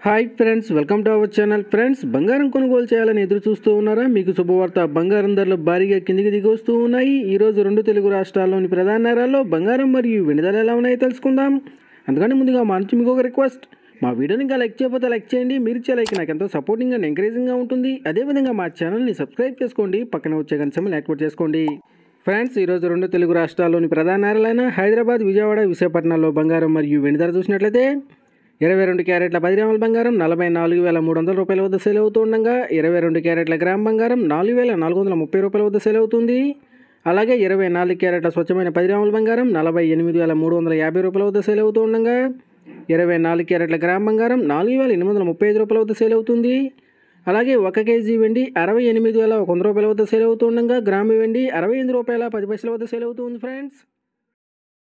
hi friends welcome to our channel friends బంగారం కొనుగోలు చేయాలని ఎదురు చూస్తూ ఉన్నారా మీకు శుభవార్త బంగారం ధరలు భారీగా కిందికి దిగి వస్తూ ఉన్నాయి ఈరోజు రెండు తెలుగు రాష్ట్రాల్లోని ప్రధాన నగరాల్లో బంగారం మరియు వెండి ధరలు ఎలా ఉన్నాయో తెలుసుకుందాం అందుకని ముందుగా మా నుంచి మీకు ఒక రిక్వెస్ట్ మా వీడియోని ఇంకా లైక్ చేయకపోతే లైక్ చేయండి మీరు ఇచ్చే లైక్ నాకు ఎంతో సపోర్టింగ్ అండ్ ఎంకరేజింగ్గా ఉంటుంది అదేవిధంగా మా ఛానల్ని సబ్స్క్రైబ్ చేసుకోండి పక్కన వచ్చే గంటలు యాక్టివేట్ చేసుకోండి ఫ్రెండ్స్ ఈరోజు రెండు తెలుగు రాష్ట్రాల్లోని ప్రధాన నగరాలైన హైదరాబాద్ విజయవాడ విశాఖపట్నంలో బంగారం మరియు వెండి ధర చూసినట్లయితే ఇరవై రెండు క్యారెట్ల పది గ్రాముల బంగారం నలభై నాలుగు వేల మూడు వందల రూపాయల వద్ద సేల్ అవుతూ ఉండగా ఇరవై రెండు క్యారెట్ల గ్రామ్ బంగారం నాలుగు వేల నాలుగు వందల ముప్పై రూపాయల వద్ద సేల్ అవుతుంది అలాగే ఇరవై నాలుగు క్యారెట్ల స్వచ్ఛమైన పది గ్రాముల బంగారం నలభై ఎనిమిది వేల మూడు వందల యాభై రూపాయల వద్ద సేల్ అవుతూ ఉండగా ఇరవై నాలుగు క్యారెట్ల గ్రామ్ బంగారం నాలుగు వేల ఎనిమిది వందల ముప్పై ఐదు రూపాయల వద్ద సేల్ అవుతుంది అలాగే ఒక కేజీ వెండి అరవై ఎనిమిది వేల ఒక వంద రూపాయల వద్ద సేల్ అవుతూ ఉండగా గ్రాము వెండి అరవై ఎనిమిది రూపాయల పది పైసల వద్ద సేల్ అవుతుంది ఫ్రెండ్స్